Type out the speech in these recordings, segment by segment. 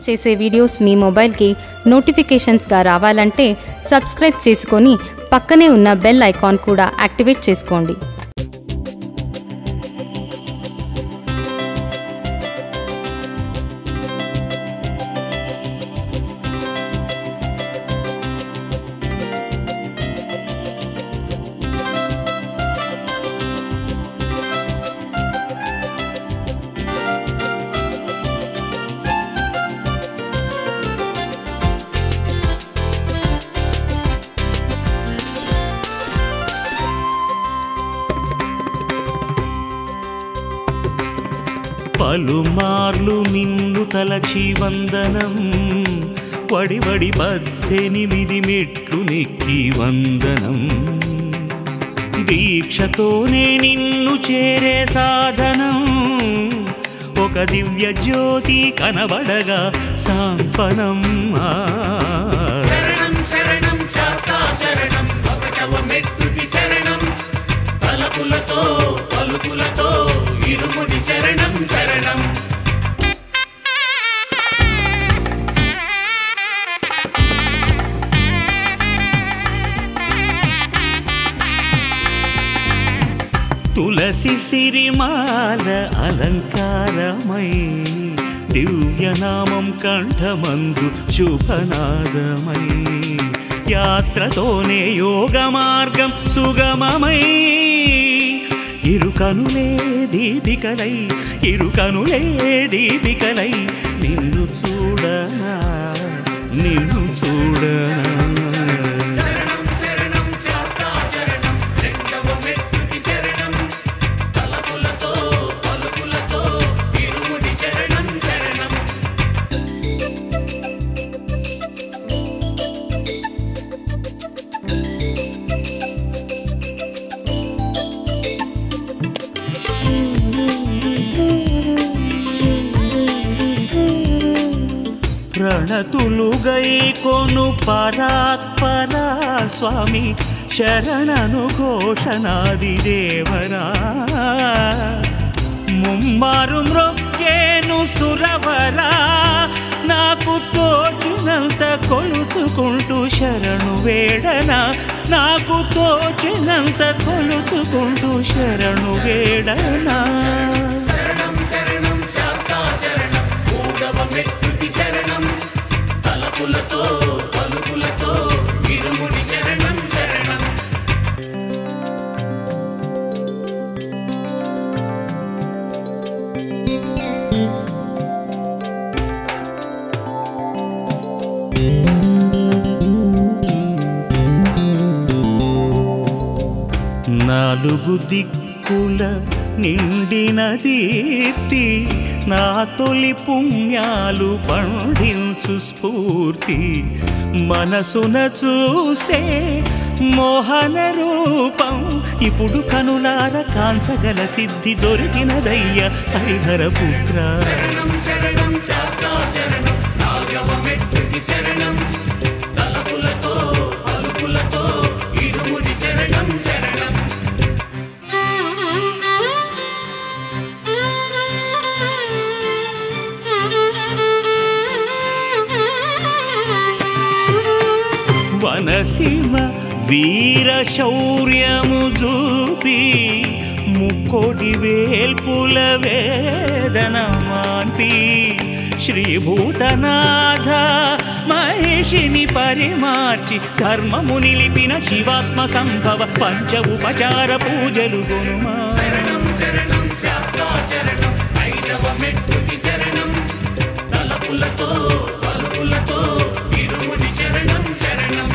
చేసే వీడియోస్ మీ మొబైల్కి నోటిఫికేషన్స్గా రావాలంటే సబ్స్క్రైబ్ చేసుకొని పక్కనే ఉన్న బెల్ ఐకాన్ కూడా యాక్టివేట్ చేసుకోండి పలుమార్లు నిన్ను తలచి వందనం వడి వడి పద్దెనిమిది మెట్లు నెక్కి వందనం దీక్షతోనే నిన్ను చేరే సాధనం ఒక దివ్య జ్యోతి కనబడగా సాంపనం ఆ. శరణం శరణం శాస్తా శరణం ఒకటవ మెట్టుకి శరణం తలపులతో పలుకులతో ఇరుముడి శరణం శరణం తులసి సిరిమాల అలంకారమై దివ్యనామం కంఠమందు శుభనాదమై యాత్రతోనే యోగ మార్గం సుగమమై ఇరుకనులే దీపికలై ఇరుకనులే దీపికలై నిన్ను చూడనా నిన్ను చూడనా శరణం శరణం శాస్తా శరణం రెండవ మెట్టుకి శరణం తలపులతో పలుకులతో ఇరుముడి శరణం శరణం ప్రణతులు గై కొను పరాత్పరా స్వామి శరణను ఘోషణాది దేవరా ముమ్మారు మ్రొక్కేను సురవరా నాకు తోచినంత కొలుచుకుంటూ శరణు వేడనా నాకు తోచినంత కొలుచుకుంటూ శరణు వేడనా శరణం శరణం శాస్తా శరణం మూడవ మెట్టుకి శరణం తలపులతో పలుకులతో ఇరుముడి శరణం శరణం నాలుగు దిక్కుల నిండిన దీప్తి నా తొలి పుణ్యాలు పండించు స్ఫూర్తి మనసున చూసే మోహన రూపం ఇప్పుడు కనులార కాంచగల సిద్ధి దొరికినదయ్య హరిహర పుత్ర శరణం శరణం శాస్తా శరణం నాలుగవ మెట్టుకి శరణం తలపులతో పలుకులతో ఇరుముడి శరణం శరణం వనసీమ వీర శౌర్యము చూపి ముక్కోటి వేల్పుల వేదన మాంతి శ్రీభూతనాథ మహేషిని పరిమార్చి ధర్మము నిలిపిన శివాత్మ సంభవ పంచ ఉపచార పూజలు గునుమా శరణం శరణం శాస్తా శరణం ఐదవ మెట్టుకి శరణం తలపులతో పలుకులతో ఇరుముడి శరణం శరణం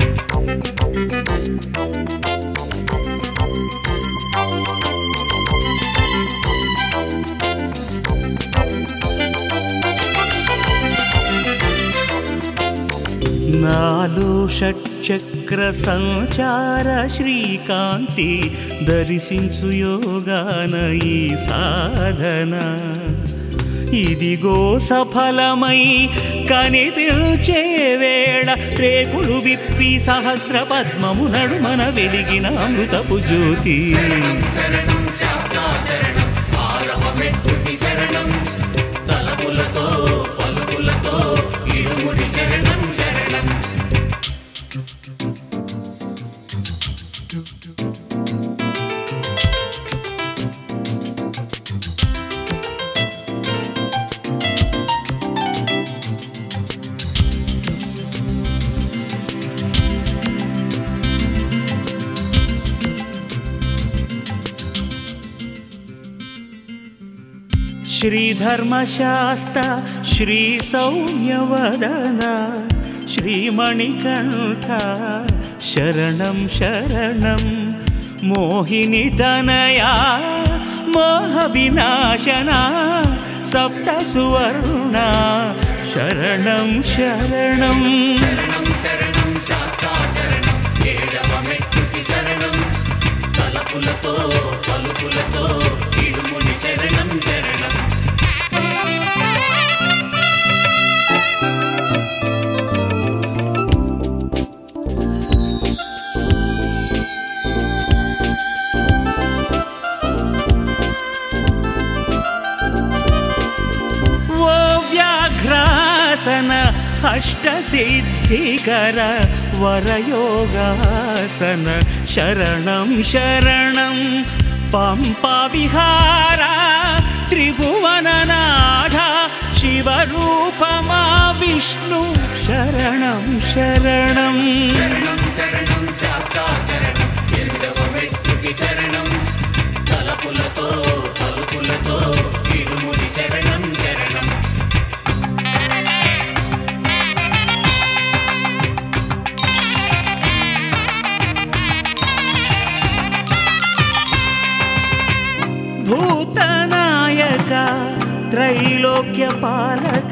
నాలో షట్చక్ర సంచార శ్రీకాంతి దర్శించు యోగాన ఈ సాధన ఇదిగో సఫలమై కనిపించే వేళ రేకులు విప్పి సహస్ర పద్మము నడుమన వెలిగిన అమృతపు జ్యోతి శరణం శాస్తా శరణం ఆరవ మెట్టుకి శరణం తలపులతో పలుకులతో శ్రీధర్మశాస్త శ్రీ సౌమ్యవదన శ్రీమణికంఠ శరణం శరణం మోహిని తనయా మోహ వినాశన సప్త సువర్ణ శరణం శరణం శరణం శరణం శాస్తా శరణం ఏడవ మెట్టుకి శరణం తలపులతో పలుకులతో ఇరుముడి శరణం శరణం ఓ వ్యాఘ్రాసన అష్టసిద్ధికర వరయోగాసన శరణం శరణం పంపా విహార త్రిభువననాథ శివరూపమా విష్ణు శరణం శరణం శరణం శరణం శాస్తా శరణం ఎనిమిదవ మెట్టుకి శరణం తలపులతో పలుకులతో ఇరుముడి శరణం శరణం భూతనాయక త్రైలోక్య పాలక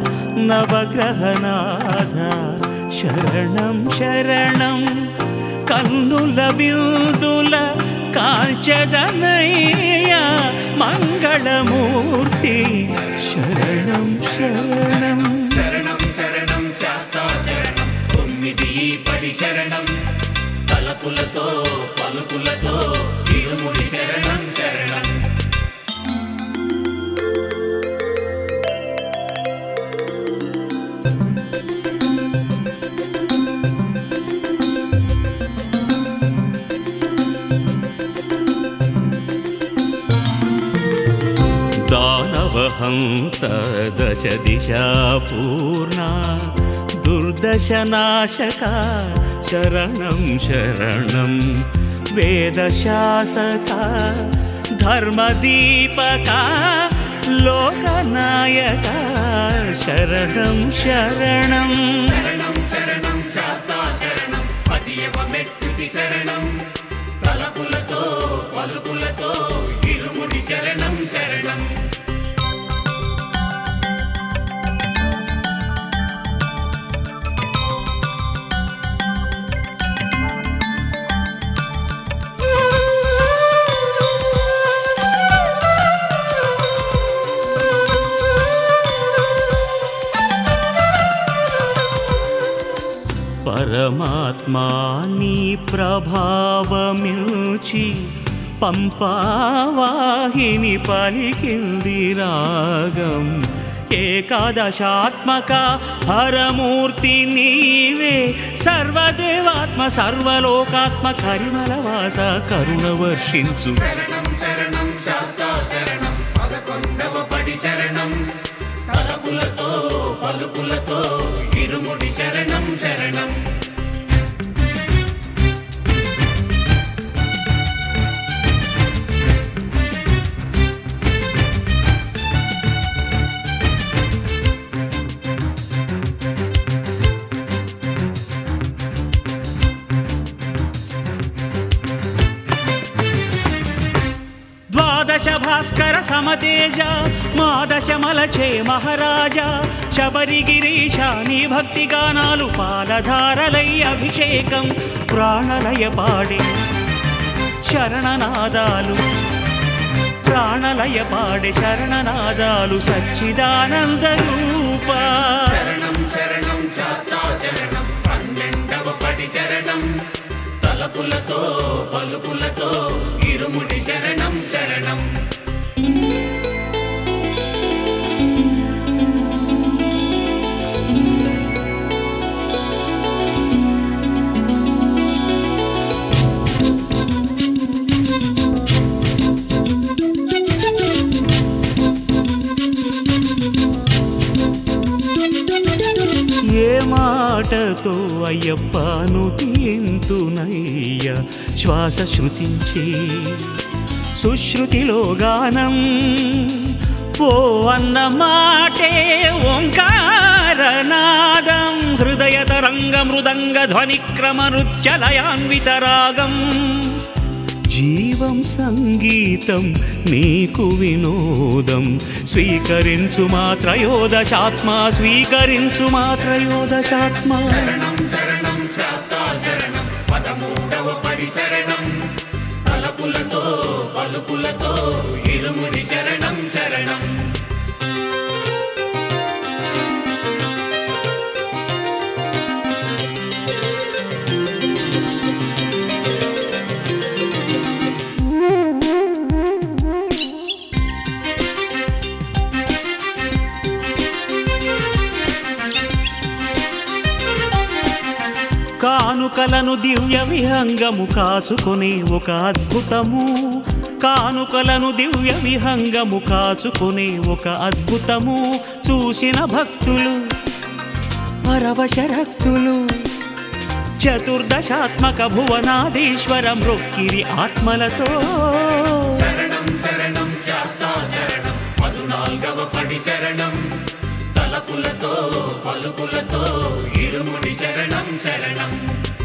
నవగ్రహనాథ శరణం శరణం కన్నుల బిందుల కాంచదనయ్య మంగళమూర్తి శరణం శరణం శరణం శరణం శాస్తా శరణం తొమ్మిది ఈ పడి శరణం తలపులతో పలుకులతో ఇరుముడి శరణం శరణం దానవహంత దశ దిశా పూర్ణ దుర్దశనాశక శరణం శరణం వేదశాసక ధర్మదీపక లోకనాయక శరణం శరణం శరణం శరణం శాస్తా శరణం పదియవ మెట్టుకి శరణం తలపులతో పలుకులతో ఇరుముడి శరణం శరణం పరమాత్మా నీ ప్రభావమిల్చి పంపావాహిని పలికింది రాగం ఏకాదశాత్మక హరమూర్తి నీవే సర్వదేవాత్మ సర్వలోకాత్మ కరిమలవాస కరుణ వర్షించు శరణం శరణం శాస్తా శరణం పదకొండవ పడి శరణం తలపులతో పలుకులతో ఇరుముడి శరణం శరణం ద్వాదశ భాస్కర సమతేజ మాదశ మలచే మహారాజా శబరిగిరీశ నీ భక్తి గానాలు పాలధారలై అభిషేకం ప్రాణలయ పాడే శరణనాదాలు ప్రాణలయ పాడే శరణనాదాలు సచ్చిదానంద రూప శరణం శరణం శాస్తా శరణం పన్నెండవ పడి శరణం తలపులతో పలుకులతో ఇరుముడి శరణం శరణం ఏ మాటతో అయ్యప్పను తీంతునయ్య శ్వాస శృతించి సుశ్రుతిలో గానం ఓ అన్న మాటే ఓంకారనాదం హృదయ తరంగ మృదంగ ధ్వనిక్రమ నృత్యలయాన్విత రాగం జీవం సంగీతం నీకు వినోదం స్వీకరించు మాత్రయోదశాత్మ స్వీకరించు మాత్రయోదశాత్మ శరణం శరణం శాస్తా శరణం పదమూడవ పడి శరణం తలపులతో పలుకులతో ఇరుముడి శరణం శరణం కానుకలను దివ్య విహంగము కాచుకునే ఒక అద్భుతము కానుకలను దివ్య విహంగము కాచుకునే ఒక అద్భుతము చూసిన భక్తులు పరవశరక్తులు చతుర్దశాత్మక భువనాదీశ్వర మృక్కిరి ఆత్మలతో శరణం శరణం శాస్తా శరణం పదునాల్గవ పడి శరణం తలపులతో పలుకులతో ఇరుముడి శరణం శరణం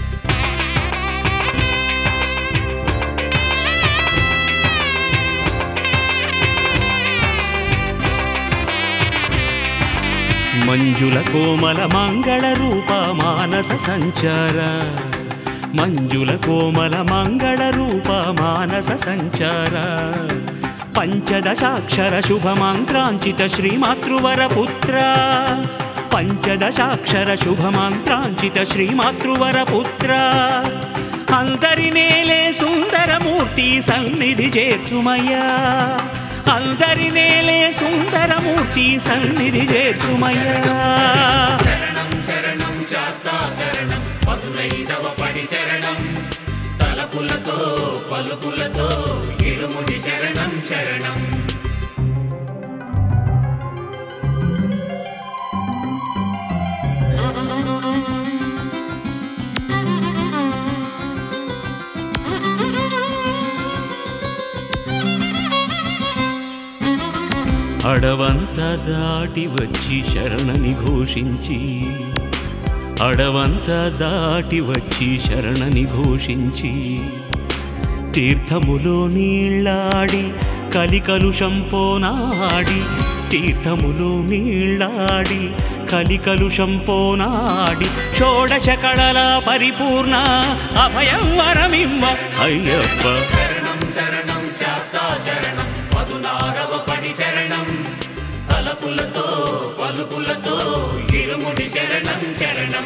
మంజుల కోమల మంగళ రూప మానస సంచార మంజుల కోమల మంగళ రూప మానస సంచార పంచదశాక్షర శుభ మంత్రాంచిత శ్రీమాతృవర పుత్ర పంచదశాక్షర శుభ మంత్రాంచిత శ్రీమాతృవర పుత్ర అందరి నేలే సుందరమూర్తి సన్నిధి చేర్చుమయ్యా అందరి నేలే సుందరమూర్తి సన్నిధి చేర్చుమయ్యా శరణం శరణం శాస్తా శరణం పదునైదవ పడి శరణం తలపులతో పలుకులతో ఇరుముడి శరణం శరణం అడవంత దాటి వచ్చి శరణని ఘోషించి అడవంత దాటి వచ్చి శరణని ఘోషించి తీర్థములో నీళ్ళాడి కలికలుషం పోనాడి తీర్థములో నీళ్ళాడి కలికలుషం పోనాడి షోడశ కళల పరిపూర్ణ అభయం వరమిమ్మ అయ్యప్ప శరణం శరణం శాస్తా శరణం పదునారవ పడి శరణం తలపులతో పలుకులతో ఇరుముడి శరణం శరణం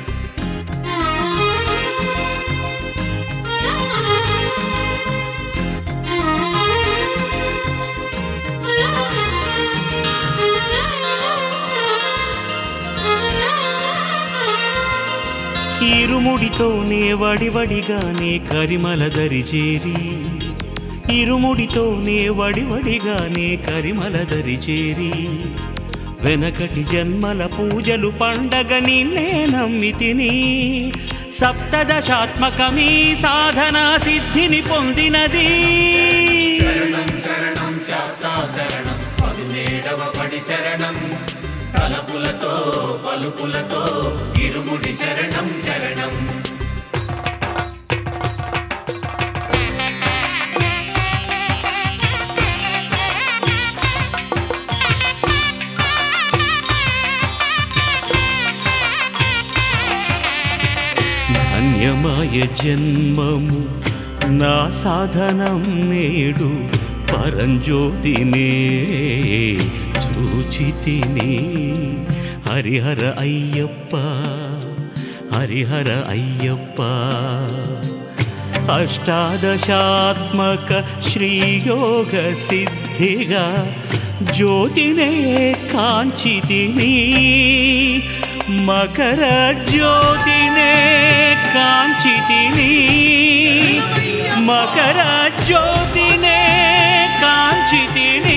ఇరుముడితోనే వడివడిగానే కరిమల దరి చేరి ఇరుముడితోనే వడివడిగానే కరిమల దరి చేరి వెనకటి జన్మల పూజలు పండగని నే నమ్మితిని సప్తదశాత్మకమీ సాధన సిద్ధిని పొందినది శరణం శరణం శాస్తా శరణం పదునేడవ పడి శరణం తలపులతో పలుకులతో ఇరుముడి శరణం శరణం ధన్యమాయ జన్మము నా సాధనం నేడు పరంజ్యోతినే చూచితిని హరిహర అయ్యప్ప హరిహర అయ్యప్ప అష్టాదశాత్మక శ్రీయోగ సిద్ధిగా జ్యోతినే కాంచితిని మకర జ్యోతినే కాంచితిని మకర జ్యోతినే కాంచితిని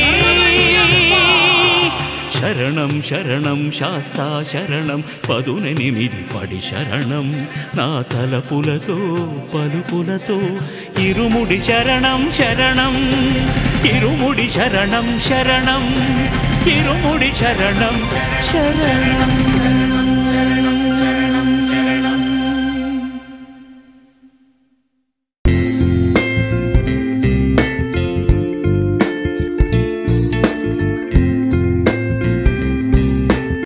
శరణం శరణం శాస్తా శరణం పదునెనిమిది పడి శరణం నా తలపులతో పలుపులతో ఇరుముడి శరణం శరణం ఇరుముడి శరణం శరణం ఇరుముడి శరణం శరణం